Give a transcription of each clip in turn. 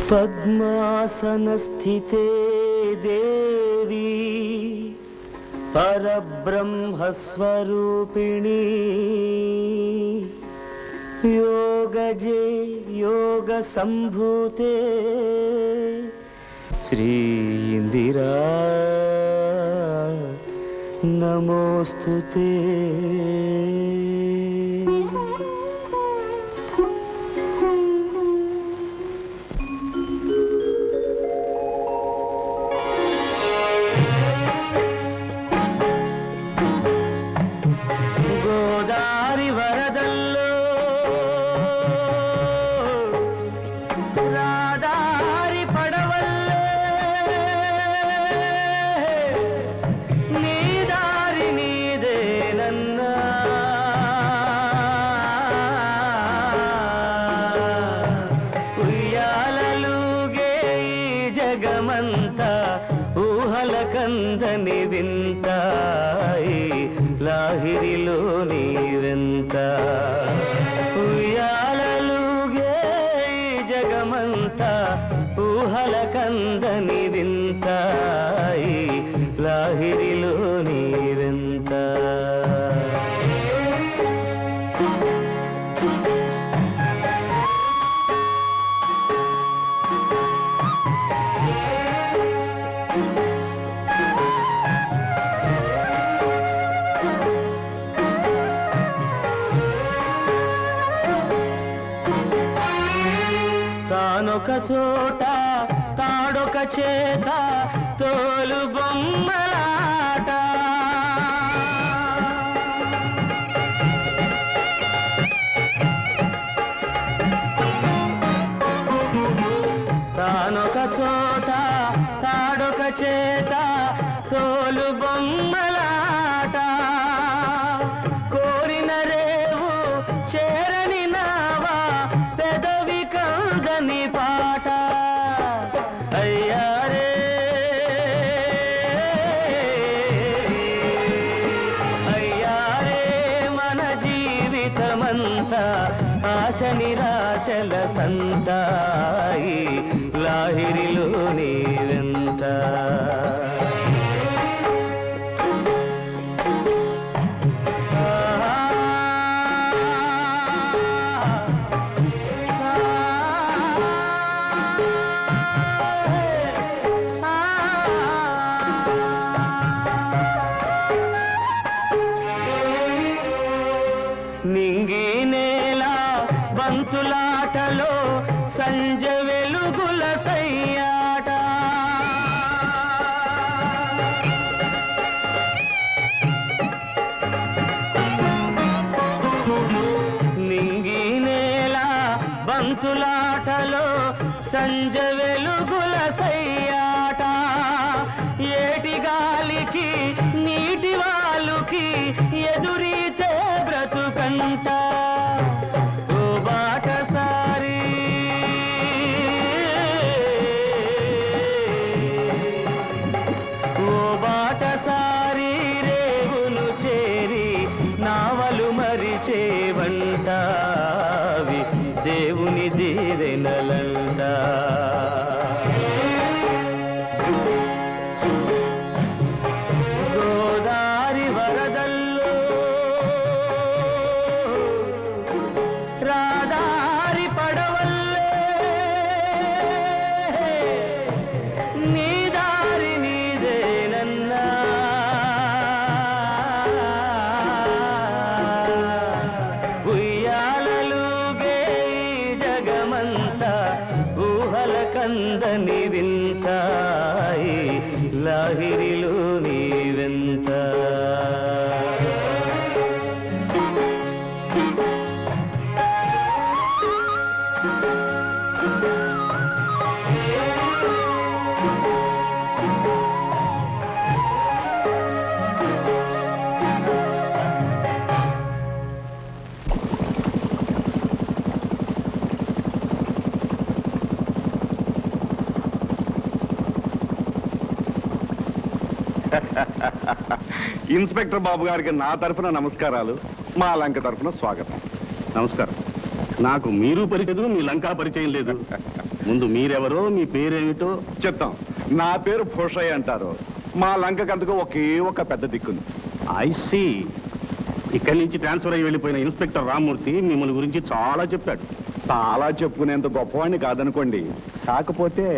పద్మాసనస్థితే దేవి పరబ్రహ్మస్వరూపిణి యోగజే యోగ సంభూతే శ్రీ ఇందిరా నమోస్తుతే గోదారి వరదల్లో రాదారి పడవల్లే నీ దారి నీదేనన్నా ఉయ్యాలలుగే ఈ జగమంతా ఊహల కందని వింతాయి లాహిరిలో నీవెంత ఉయ్యాలలుగే ఈ జగమంతా ఊహల కందని వింతాయి లాహిరిలో నీవెంత తానొక చోట తాడొక చేత తోలు బొమ్మలాట తానొక చోట తాడొక చేత తోలు బొమ్మలాట కోరిన రేవు చేరని నావా పెదవి కందని పాట అయ్యారే అయ్యారే మన జీవితమంతా ఆశ నిరాశల సంతాయి లాహిరిలో నీవెంత నింగి నేల బంతులాటలో సంజ వెలుగుల సయ్యాట నింగి నేల బంతులాటలో సంజ వెలుగుల సయ్యాట ఏటి గాలికి నీటి వాలుకి ఎదురీతే బ్రతుకంట ఓ బాటసారి ఓ బాటసారి రేవును చేరి నావలు మరిచేవంటావి దేవుని దీవెనలంట గోదారి వరదల్లో రాదారి పడవల్లే నీ దారి నీదేనన్నా ఉయ్యాలలుగే ఈ జగమంతా ఊహల కందని వింతాయి లాహిరిలో నీవెంత ఇన్స్పెక్టర్ బాబు గారికి నా తరఫున నమస్కారాలు మా లంక తరఫున స్వాగతం నమస్కారం నాకు మీరు పరిచయం మీ లంకా పరిచయం లేదు ముందు మీరెవరో మీ పేరేమిటో చెప్తాం నా పేరు భూషయ్య అంటారు మా లంకకంతకు ఒకే ఒక పెద్ద దిక్కుంది ఐసి ఇక్కడి నుంచి ట్రాన్స్ఫర్ అయ్యి వెళ్ళిపోయిన ఇన్స్పెక్టర్ రామ్మూర్తి మిమ్మల్ని గురించి చాలా చెప్పాడు చాలా చెప్పుకునేంత గొప్పవాడిని కాదనుకోండి కాకపోతే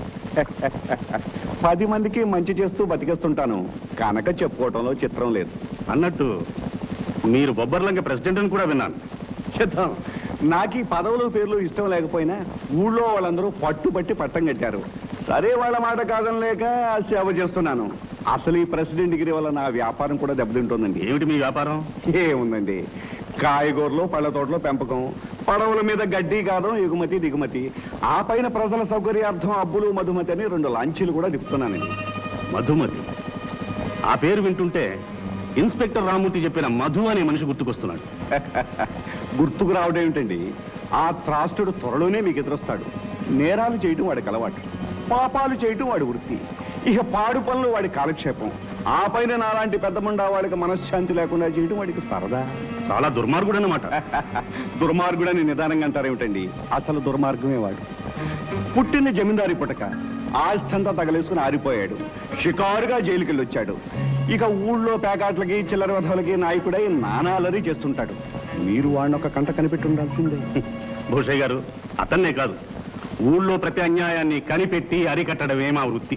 పది మందికి మంచి చేస్తూ బతికేస్తుంటాను కనుక చెప్పుకోవటంలో చిత్రం లేదు అన్నట్టు మీరు బొబ్బర్లంక ప్రెసిడెంట్ అని కూడా విన్నాను చిత్తం నాకు ఈ పదవులు పేర్లు ఇష్టం లేకపోయినా ఊళ్ళో వాళ్ళందరూ పట్టుబట్టి పట్టం కట్టారు సరే వాళ్ళ మాట కాదని లేక సేవ చేస్తున్నాను అసలు ఈ ప్రెసిడెంట్ డిగ్రీ వల్ల నా వ్యాపారం కూడా దెబ్బతింటుందండి ఏమిటి మీ వ్యాపారం ఏముందండి కాయగూరలు పళ్ళ తోటలో పెంపకం పడవల మీద గడ్డి కాదం ఎగుమతి దిగుమతి ఆ పైన ప్రజల సౌకర్యార్థం అబ్బులు మధుమతి అని రెండు లాంచీలు కూడా తిప్పుతున్నానండి మధుమతి ఆ పేరు వింటుంటే ఇన్స్పెక్టర్ రామ్మూర్తి చెప్పిన మధు అనే మనిషి గుర్తుకొస్తున్నాడు గుర్తుకు రావడం ఏమిటండి ఆ త్రాష్టుడు త్వరలోనే మీకు ఎదురొస్తాడు నేరాలు చేయటం వాడికి అలవాటు పాపాలు చేయటం వాడి వృత్తి ఇక పాడు పనులు వాడి కాలక్షేపం ఆ పైన నాలాంటి పెద్ద ముండా వాడికి మనశ్శాంతి లేకుండా చేయటం వాడికి సరదా చాలా దుర్మార్గుడు అన్నమాట దుర్మార్గుడని నిదానంగా అంటారేమిటండి అసలు దుర్మార్గమే వాడు పుట్టిన జమీందారి పుటక ఆస్థంతా తగలేసుకుని ఆరిపోయాడు షికారుగా జైలుకెళ్ళి వచ్చాడు ఇక ఊళ్ళో పేకాట్లకి చిల్లర వధవులకి నాయకుడై నానాలరీ చేస్తుంటాడు మీరు వాడిని ఒక కంట కనిపెట్టి ఉండాల్సిందే భూషయ్య గారు అతన్నే కాదు ఊళ్ళో ప్రతి అన్యాయాన్ని కనిపెట్టి అరికట్టడమే మా వృత్తి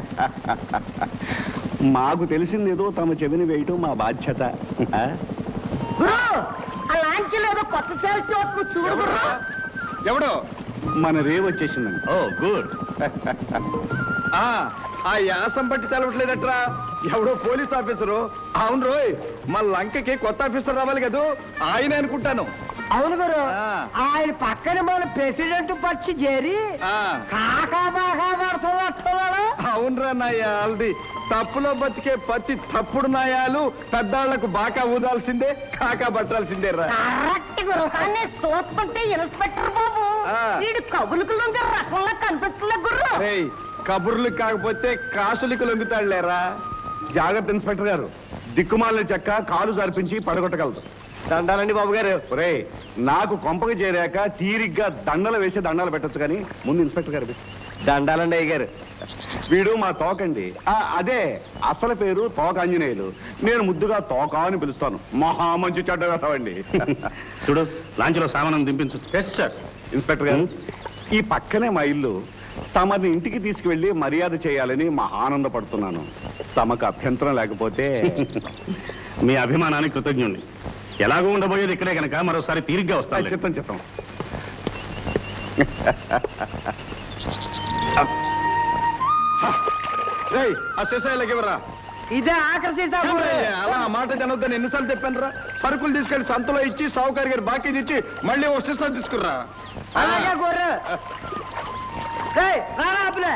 మాకు తెలిసిందేదో తమ చెవిని వేయటం మా బాధ్యత ఆ? గురు ఆ లాంచీలో ఏదో కొత్త సేల్ చోటు చూడు గురు ఎవడో మన రేవ్ వచ్చేసిందండి ఓ గుడ్ ఆ ఆ యాసం బట్టి తెలవట్లేదట్రా ఎవడో పోలీస్ ఆఫీసరు అవును రోయ్ మా లంకకి కొత్త ఆఫీసర్ రావాలి కదా ఆయన అనుకుంటాను అవును గురు ఆ. ఆయన పక్కన మన ప్రెసిడెంట్ పచ్చి చేరి ఆ, కాకా బాగా పడుతున్నాడు అవునరా నాయాలది తప్పులో బతికే ప్రతి తప్పుడు నాయాలు పెద్దాళ్లకు బాకా ఊదాల్సిందే కాకా పట్టాల్సిందే రా కరెక్ట్ గురు కానీ చూస్తుంటే ఇన్స్పెక్టర్ బాబు ఆ. వీడు కబులుకు లొంగే రకంలా కనిపిస్తుంది గురు రేయ్ కబుర్లు కాకపోతే కాసులకు లొంగుతాడులేరా జాగ్రత్త ఇన్స్పెక్టర్ గారు దిక్కుమాలిన చెక్క కాలు జరిపించి పడగొట్టగలదు దండాలండి బాబు గారు రే నాకు కొంపకి చేరాక తీరిగ్గా దండలు వేసి దండాలు పెట్టొచ్చు కానీ ముందు ఇన్స్పెక్టర్ గారు దండాలండి అయ్య గారు వీడు మా తోకండి ఆ, అదే అసలు పేరు తోక ఆంజనేయులు నేను ముద్దుగా తోక అని పిలుస్తాను మహా మంచి చెడ్డ వేసావండి చూడు లాంచ్లో సామానం దింపించు ఎస్ సార్ ఇన్స్పెక్టర్ గారు ఈ పక్కనే మా ఇల్లు తమని ఇంటికి తీసుకువెళ్ళి మర్యాద చేయాలని మహానందపడుతున్నాను తమకు అభ్యంతరం లేకపోతే మీ అభిమానానికి కృతజ్ఞుణ్ణి ఎలాగో ఉండబోయేది ఇక్కడే కనుక మరోసారి తీరిగ్గా వస్తాను చెప్తాం చెప్తాం రేయ్, ఆ శేషాయిలకి ఇవ్వరా ఇదే ఆఖరి సీతా ఏమయ్య, అలా ఆ మాట జనొద్దని ఎన్నిసార్లు చెప్పాను రా సరుకులు తీసుకెళ్లి సంతలో ఇచ్చి సావుకారి గారి బాకీ ఇచ్చి మళ్ళీ వస్తే తీసుకురా అలాగే గుర్రు రేయ్, రారా అప్పులే.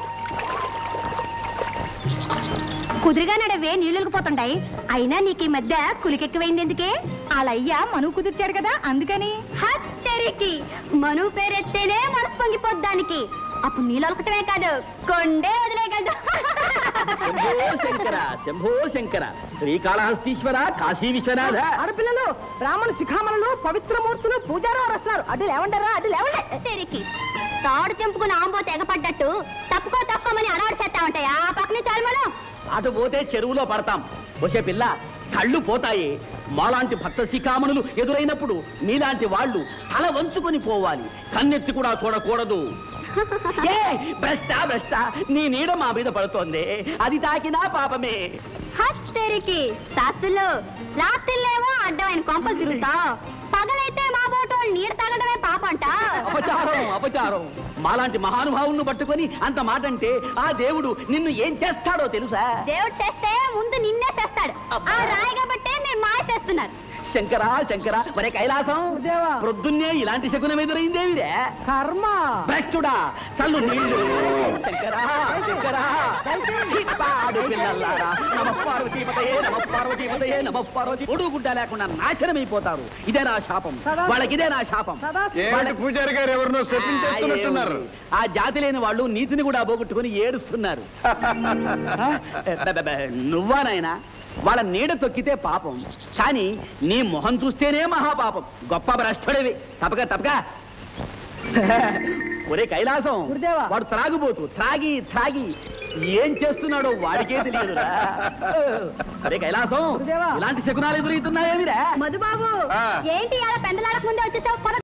కుదురుగా నడవే నీళ్ళకి పోతుండాయి అయినా నీకు ఈ మధ్య కులికెక్కువైంది ఎందుకే అలయ్య మనువు కుదిర్చాడు కదా అందుకని హత్తరికి మనువు పేరెత్తేనే మనసు పొంగిపోద్దానికి అప్పుడు నీళ్ళొలకటమే కాదు కొండే వదిలేయగలదు శంభో శంకర శంభో శంకర శ్రీకాళహస్తీశ్వర కాశీ విశ్వనాథ ఆడపిల్లలు బ్రాహ్మణ శిఖామణులు పవిత్రమూర్తులు పూజారు వారు వస్తున్నారు అడ్డు లేవంటారా అడ్డు లేవండి హత్తరికి తాడు తెంపుకుని ఆంబో తెగపడ్డట్టు తప్పుకో తప్పుకోమని అలవాటు చేస్తా ఉంటాయి ఆ పక్కనే చాలు మనం అటు పోతే చెరువులో పడతాం వచ్చే పిల్ల కళ్ళు పోతాయి మాలాంటి భక్త శిఖామణులు ఎదురైనప్పుడు నీలాంటి వాళ్ళు తల వంచుకొని పోవాలి కన్నెత్తి కూడా చూడకూడదు ఏ భ్రష్ట భ్రష్ట నీ నీడ మా మీద పడుతోంది అది తాకినా పాపమే హత్తరికి శాస్త్రులు రాత్రిలేమో అడ్డమైన కొంపలు తిరుగుతావు పగలైతే మా బోటోళ్ళు నీరు తాగడమే పాపంట అపచారం అపచారం మాలాంటి మహానుభావులను పట్టుకొని అంత మాట అంటే ఆ దేవుడు నిన్ను ఏం చేస్తాడో తెలుసా దేవుడు తెస్తే ముందు నిన్నే తెస్తాడు అబ్బా. ఆ రాయి కాబట్టే మీరు మాయ చేస్తున్నారు శంకర శంకర మరే కైలాసం దేవా. ప్రొద్దున్నే ఇలాంటి శకునం ఎదురైందేవిరే కర్మ భ్రష్టుడా చల్లు నీళ్లు శంకరా శంకరా పాడు పిల్లల్లారా నమ పార్వతీపతయే నమ పార్వతీపతయే నమ పార్వతి ఒడుగుడ్డ లేకుండా నాశనమైపోతారు ఇదే నా శాపం వాళ్ళకి ఇదే నా శాపం ఏమిటి పూజారి గారు ఎవరినో చెప్పించేస్తున్నట్టున్నారు ఆ జాతి లేని వాళ్ళు నీతిని కూడా పోగొట్టుకుని ఏడుస్తున్నారు బెబెబె, నువ్వా నాయనా వాళ్ళ నీడ తొక్కితే పాపం కానీ నీ మొహం చూస్తేనే మహాపాపం గొప్ప భ్రష్టుడివి తప్పక తప్పక ఒరే కైలాసం గురుదేవా. వాడు త్రాగుబోతు త్రాగి త్రాగి ఏం చేస్తున్నాడో వాడికే తెలియదురా ఒరే కైలాసం గురుదేవా. ఇలాంటి శకునాలు ఎదురవుతున్నాయేమిరా మధుబాబు ఆ. ఏంటి అలా పెందలాడక ముందే వచ్చేసావు పద